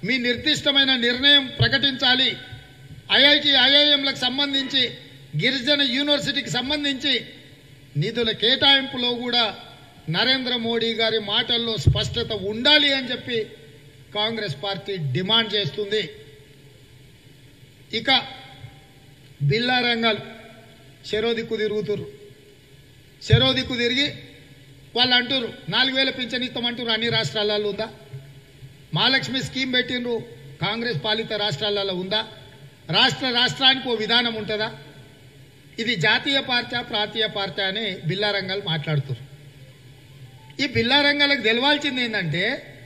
మీ నిర్దిష్టమైన నిర్ణయం ప్రకటించాలి ఐఐటి ఐఐఎంలకు సంబంధించి గిరిజన యూనివర్సిటీకి సంబంధించి నిధుల కేటాయింపులో కూడా నరేంద్ర మోడీ గారి మాటల్లో స్పష్టత ఉండాలి అని చెప్పి కాంగ్రెస్ పార్టీ డిమాండ్ చేస్తుంది ఇక బిల్లా రంగాలు చెరోదిక్కు తిరుగుతురు చెరోదిక్కు తిరిగి వాళ్ళు అంటారు నాలుగు వేల పింఛన్ ఇస్తామంటారు అన్ని రాష్ట్రాలలో ఉందా మహాలక్ష్మి స్కీమ్ పెట్టిండ్రు కాంగ్రెస్ పాలిత రాష్ట్రాలలో ఉందా రాష్ట్ర రాష్ట్రానికి ఓ విధానం ఉంటుందా ఇది జాతీయ పార్టీ ప్రాంతీయ పార్టీ అని బిల్లారంగాలు మాట్లాడుతారు ఈ బిల్లారంగాలకు తెలవాల్సింది ఏంటంటే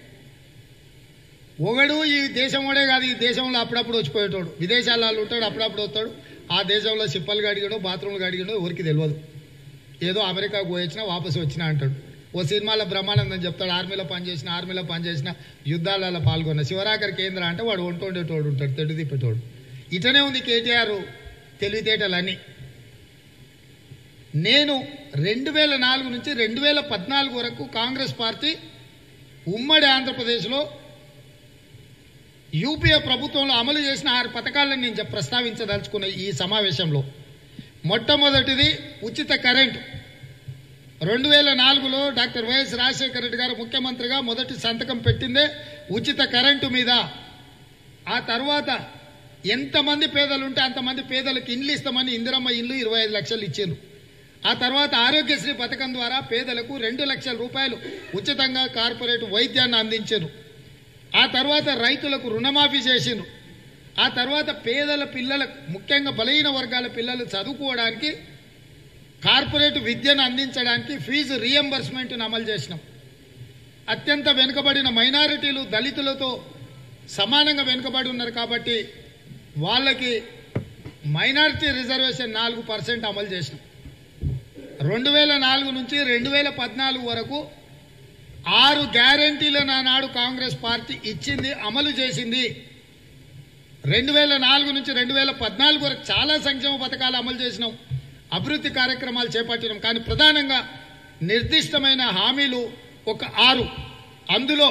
ఒకడు ఈ దేశం వాడే కాదు ఈ దేశంలో అప్పుడప్పుడు వచ్చిపోయేటోడు విదేశాలలో ఉంటాడు అప్పుడప్పుడు వస్తాడు ఆ దేశంలో సిప్పలు గడిగాడో బాత్రూమ్లు గడిగాడో ఎవరికి తెలియదు ఏదో అమెరికాకు పోయొచ్చినా వాపసు వచ్చినా అంటాడు ఓ సినిమాలో బ్రహ్మానందం చెప్తాడు ఆర్మీలో పనిచేసిన ఆర్మీలో పనిచేసిన యుద్ధాలలో పాల్గొన్న శివరాకర్ కేంద్ర అంటే వాడు వంటుండేటోడు ఉంటాడు తెడ్డు తిప్పేటోడు ఇటనే ఉంది కేటీఆర్ తెలివితేటలన్నీ నేను రెండు వేల నాలుగు నుంచి రెండు వేల పద్నాలుగు వరకు కాంగ్రెస్ పార్టీ ఉమ్మడి ఆంధ్రప్రదేశ్లో యూపీఏ ప్రభుత్వంలో అమలు చేసిన ఆరు పథకాలను నేను చెప్- ప్రస్తావించదలుచుకున్న ఈ సమావేశంలో మొట్టమొదటిది ఉచిత కరెంటు రెండు వేల నాలుగులో డాక్టర్ వైఎస్ రాజశేఖర రెడ్డి గారు ముఖ్యమంత్రిగా మొదటి సంతకం పెట్టిందే ఉచిత కరెంటు మీద ఆ తర్వాత ఎంతమంది పేదలు ఉంటే అంతమంది పేదలకు ఇండ్లు ఇస్తామని ఇందిరమ్మ ఇల్లు ఇరవై ఐదు లక్షలు ఇచ్చారు ఆ తర్వాత ఆరోగ్యశ్రీ పథకం ద్వారా పేదలకు రెండు లక్షల రూపాయలు ఉచితంగా కార్పొరేట్ వైద్యాన్ని అందించారు ఆ తర్వాత రైతులకు రుణమాఫీ చేసిండ్రు ఆ తర్వాత పేదల పిల్లలకు ముఖ్యంగా బలహీన వర్గాల పిల్లలు చదువుకోవడానికి కార్పొరేట్ విద్యను అందించడానికి ఫీజు రియంబర్స్మెంట్ను అమలు చేసినాం అత్యంత వెనుకబడిన మైనారిటీలు దళితులతో సమానంగా వెనుకబడి ఉన్నారు కాబట్టి వాళ్ళకి మైనారిటీ రిజర్వేషన్ నాలుగు పర్సెంట్ అమలు చేసినాం రెండు వేల నాలుగు నుంచి రెండు వేల పద్నాలుగు వరకు ఆరు గ్యారంటీలను ఆనాడు కాంగ్రెస్ పార్టీ ఇచ్చింది అమలు చేసింది రెండు వేల నాలుగు నుంచి రెండు వేల పద్నాలుగు వరకు చాలా సంక్షేమ పథకాలు అమలు చేసినాం అభివృద్ధి కార్యక్రమాలు చేపట్టినాం కానీ ప్రధానంగా నిర్దిష్టమైన హామీలు ఒక ఆరు అందులో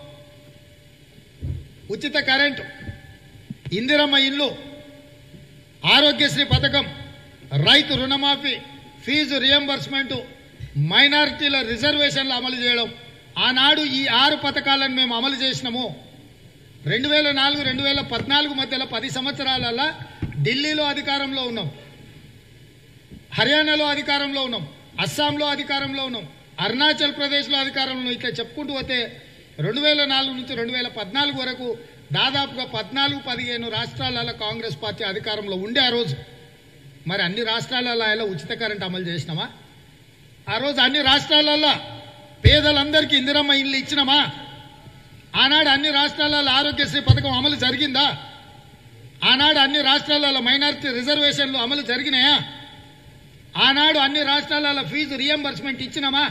ఉచిత కరెంటు ఇందిరమ్మ ఇల్లు ఆరోగ్యశ్రీ పథకం రైతు రుణమాఫీ ఫీజు రియంబర్స్మెంట్ మైనారిటీల రిజర్వేషన్లు అమలు చేయడం ఆనాడు ఈ ఆరు పథకాలను మేము అమలు చేసినాము రెండు వేల నాలుగు రెండు వేల పద్నాలుగు మధ్యలో పది సంవత్సరాలలో ఢిల్లీలో అధికారంలో ఉన్నాం హర్యానాలో అధికారంలో ఉన్నాం అస్సాంలో అధికారంలో ఉన్నాం అరుణాచల్ ప్రదేశ్లో అధికారంలో ఉన్నాం ఇట్లా చెప్పుకుంటూ పోతే రెండు వేల నాలుగు నుంచి రెండు వేల పద్నాలుగు వరకు దాదాపుగా పద్నాలుగు పదిహేను రాష్ట్రాలలో కాంగ్రెస్ పార్టీ అధికారంలో ఉండే ఆ రోజు మరి అన్ని రాష్ట్రాలలో ఇలా ఉచిత కరెంట్ అమలు చేసినామా ఆ రోజు అన్ని రాష్ట్రాలలో పేదలందరికీ ఇందిరమ్మ ఇల్లు ఇచ్చినామా ఆనాడు అన్ని రాష్ట్రాలలో ఆరోగ్యశ్రీ పథకం అమలు జరిగిందా ఆనాడు అన్ని రాష్ట్రాలలో మైనారిటీ రిజర్వేషన్లు అమలు జరిగినాయా ఆనాడు అన్ని రాష్ట్రాలలో ఫీజు రియంబర్స్మెంట్ ఇచ్చినామా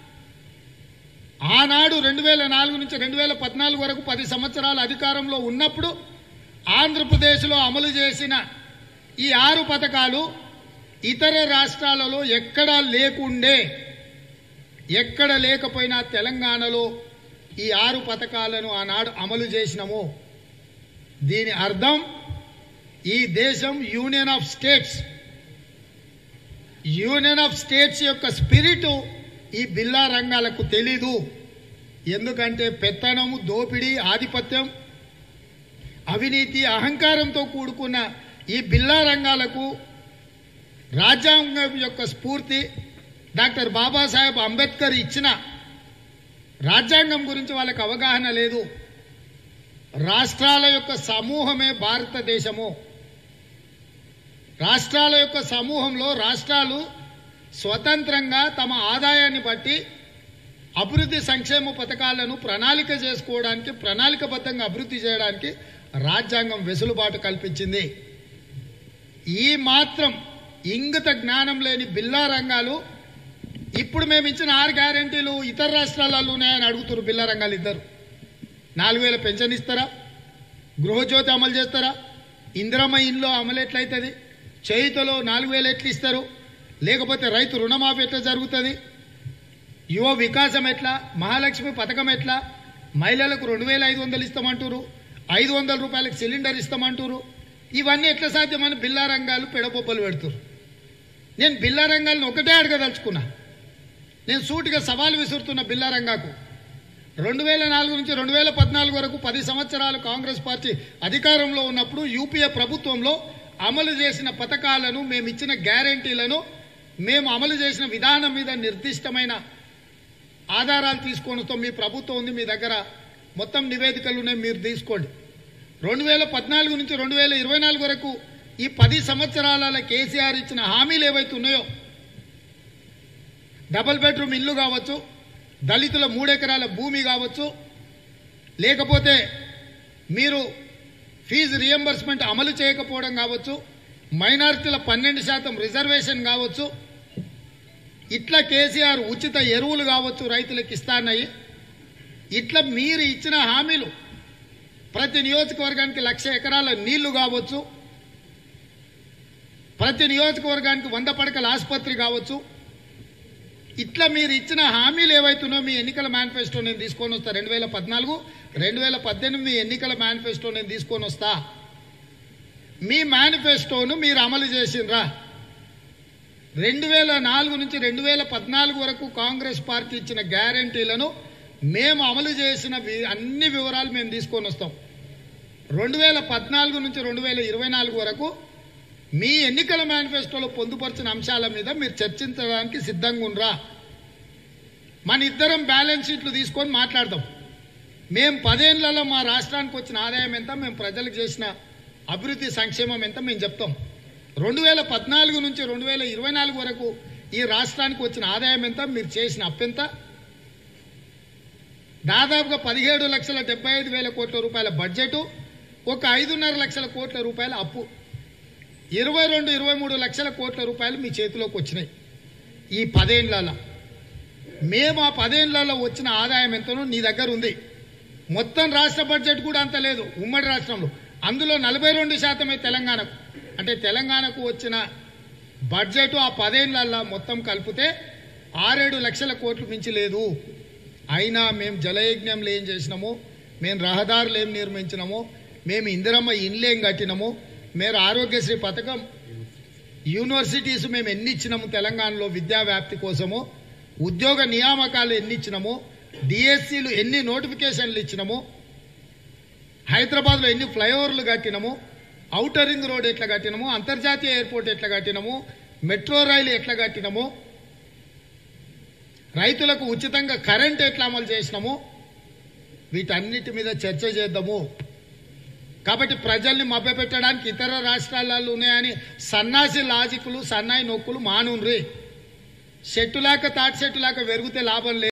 ఆనాడు రెండు వేల నాలుగు నుంచి రెండు వేల పద్నాలుగు వరకు పది సంవత్సరాల అధికారంలో ఉన్నప్పుడు ఆంధ్రప్రదేశ్లో అమలు చేసిన ఈ ఆరు పథకాలు ఇతర రాష్ట్రాలలో ఎక్కడా లేకుండే ఎక్కడ లేకపోయినా తెలంగాణలో ఈ ఆరు పథకాలను ఆనాడు అమలు చేసినాము దీని అర్థం ఈ దేశం union of states union of states యొక్క స్పిరిట్ ఈ బిల్లా రంగాలకు తెలీదు ఎందుకంటే పెత్తనము దోపిడీ ఆధిపత్యం అవినీతి అహంకారంతో కూడుకున్న ఈ బిల్లా రంగాలకు రాజ్యాంగం యొక్క స్ఫూర్తి డాక్టర్ బాబాసాహెబ్ అంబేద్కర్ ఇచ్చిన రాజ్యాంగం గురించి వాళ్ళకి అవగాహన లేదు రాష్ట్రాల యొక్క సమూహమే భారతదేశము రాష్ట్రాల యొక్క సమూహంలో రాష్ట్రాలు స్వతంత్రంగా తమ ఆదాయాన్ని బట్టి అభివృద్ధి సంక్షేమ పథకాలను ప్రణాళిక చేసుకోవడానికి ప్రణాళికబద్ధంగా అభివృద్ధి చేయడానికి రాజ్యాంగం వెసులుబాటు కల్పించింది ఈ మాత్రం ఇంగిత జ్ఞానం లేని బిల్లా రంగాలు ఇప్పుడు మేము ఇచ్చిన ఆరు గ్యారెంటీలు ఇతర రాష్ట్రాలలో ఉన్నాయని అడుగుతున్నారు బిల్లా రంగాలు ఇద్దరు నాలుగు వేల పెన్షన్ ఇస్తారా గృహజ్యోతి అమలు చేస్తారా ఇందిరమ్మ ఇంట్లో అమలు ఎట్లయితుంది చేయుతలో నాలుగు వేలు ఎట్లా ఇస్తారు లేకపోతే రైతు రుణమాఫీ ఎట్లా జరుగుతుంది యువ వికాసం ఎట్లా మహాలక్ష్మి పథకం ఎట్లా మహిళలకు రెండు వేల ఐదు వందలు ఇస్తామంటారు ఐదు వందల రూపాయలకు సిలిండర్ ఇస్తామంటారు ఇవన్నీ ఎట్లా సాధ్యమని బిల్లా రంగాలు పెడబొబ్బలు పెడుతురు నేను బిల్లా రంగాలను ఒకటే అడగదలుచుకున్నా నేను సూటిగా సవాల్ విసురుతున్న బిల్లా రంగాకు రెండు వేల నాలుగు నుంచి రెండు వేల పద్నాలుగు వరకు పది సంవత్సరాలు కాంగ్రెస్ పార్టీ అధికారంలో ఉన్నప్పుడు యూపీఏ ప్రభుత్వంలో అమలు చేసిన పథకాలను మేము ఇచ్చిన గ్యారంటీలను మేము అమలు చేసిన విధానం మీద నిర్దిష్టమైన ఆధారాలు తీసుకొని వస్తాం మీ ప్రభుత్వం ఉంది మీ దగ్గర మొత్తం నివేదికలు ఉన్నాయి మీరు తీసుకోండి రెండు వేల పద్నాలుగు నుంచి రెండు వేల ఇరవై నాలుగు వరకు ఈ పది సంవత్సరాల కేసీఆర్ ఇచ్చిన హామీలు ఏవైతే ఉన్నాయో డబుల్ బెడ్రూమ్ ఇల్లు కావచ్చు దళితుల మూడెకరాల భూమి కావచ్చు లేకపోతే మీరు ఫీజు రియంబర్స్మెంట్ అమలు చేయకపోవడం కావచ్చు మైనారిటీల పన్నెండు శాతం రిజర్వేషన్ కావచ్చు ఇట్లా కేసీఆర్ ఉచిత ఎరువులు కావచ్చు రైతులకు ఇస్తానయి ఇట్లా మీరు ఇచ్చిన హామీలు ప్రతి నియోజకవర్గానికి లక్ష ఎకరాల నీళ్లు కావచ్చు ప్రతి నియోజకవర్గానికి వంద పడకల ఆసుపత్రి కావచ్చు ఇట్లా మీరు ఇచ్చిన హామీలు ఏవైతున్నాయో మీ ఎన్నికల మేనిఫెస్టో నేను తీసుకొని వస్తా రెండు వేల పద్నాలుగు రెండు వేల పద్దెనిమిది ఎన్నికల మేనిఫెస్టో నేను తీసుకొని వస్తా మీ మేనిఫెస్టోను మీరు అమలు చేసిండ్రా రెండు వేల నాలుగు నుంచి రెండు వేల పద్నాలుగు వరకు కాంగ్రెస్ పార్టీ ఇచ్చిన గ్యారంటీలను మేము అమలు చేసిన వి- అన్ని వివరాలు మేము తీసుకొని వస్తాం రెండు వేల పద్నాలుగు నుంచి రెండు వేల ఇరవై నాలుగు వరకు మీ ఎన్నికల మేనిఫెస్టోలో పొందుపరిచిన అంశాల మీద మీరు చర్చించడానికి సిద్ధంగా ఉండరా మన ఇద్దరం బ్యాలెన్స్ షీట్లు తీసుకొని మాట్లాడదాం మేము పదేళ్లలో మా రాష్ట్రానికి వచ్చిన ఆదాయం ఎంత మేము ప్రజలకు చేసిన అభివృద్ధి సంక్షేమం ఎంత మేము చెప్తాం రెండు వేల పద్నాలుగు నుంచి రెండు వేల ఇరవై నాలుగు వరకు ఈ రాష్ట్రానికి వచ్చిన ఆదాయం ఎంత మీరు చేసిన అప్పెంత దాదాపుగా పదిహేడు లక్షల డెబ్బై ఐదు వేల కోట్ల రూపాయల బడ్జెట్ ఒక ఐదున్నర లక్షల కోట్ల రూపాయల అప్పు ఇరవై రెండు ఇరవై మూడు లక్షల కోట్ల రూపాయలు మీ చేతిలోకి వచ్చినాయి ఈ పదేళ్లలో మేము ఆ పదేళ్లలో వచ్చిన ఆదాయం ఎంతనో నీ దగ్గర ఉంది మొత్తం రాష్ట్ర బడ్జెట్ కూడా అంత లేదు ఉమ్మడి రాష్ట్రంలో అందులో నలభై రెండు శాతమే తెలంగాణకు అంటే తెలంగాణకు వచ్చిన బడ్జెట్ ఆ పదేళ్లలో మొత్తం కలిపితే ఆరేడు లక్షల కోట్లు మించి లేదు అయినా మేము జలయజ్ఞంలు ఏం చేసినాము మేము రహదారులు ఏం నిర్మించినాము మేము ఇందిరమ్మ ఇండ్లు ఏం కట్టినాము మేము ఆరోగ్యశ్రీ పథకం యూనివర్సిటీస్ మేము ఎన్ని ఇచ్చినాము తెలంగాణలో విద్యా వ్యాప్తి కోసము ఉద్యోగ నియామకాలు ఎన్ని ఇచ్చినాము డిఎస్సీలు ఎన్ని నోటిఫికేషన్లు ఇచ్చినాము హైదరాబాద్లో ఎన్ని ఫ్లైఓవర్లు కట్టినాము ఔటర్ రింగ్ రోడ్ ఎట్లా కట్టినాము అంతర్జాతీయ ఎయిర్పోర్ట్ ఎట్లా కట్టినాము మెట్రో రైలు ఎట్లా కట్టినాము రైతులకు ఉచితంగా కరెంట్ ఎట్లా అమలు చేసినాము వీటన్నిటి మీద చర్చ చేద్దాము కాబట్టి ప్రజల్ని మభ్యపెట్టడానికి ఇతర రాష్ట్రాలలో ఉన్నాయని సన్నాసి లాజిక్లు సన్నాయి నొక్కులు మానుండ్రి చెట్టులాక తాటి చెట్టులాక వెరుగుతే లాభం లేదు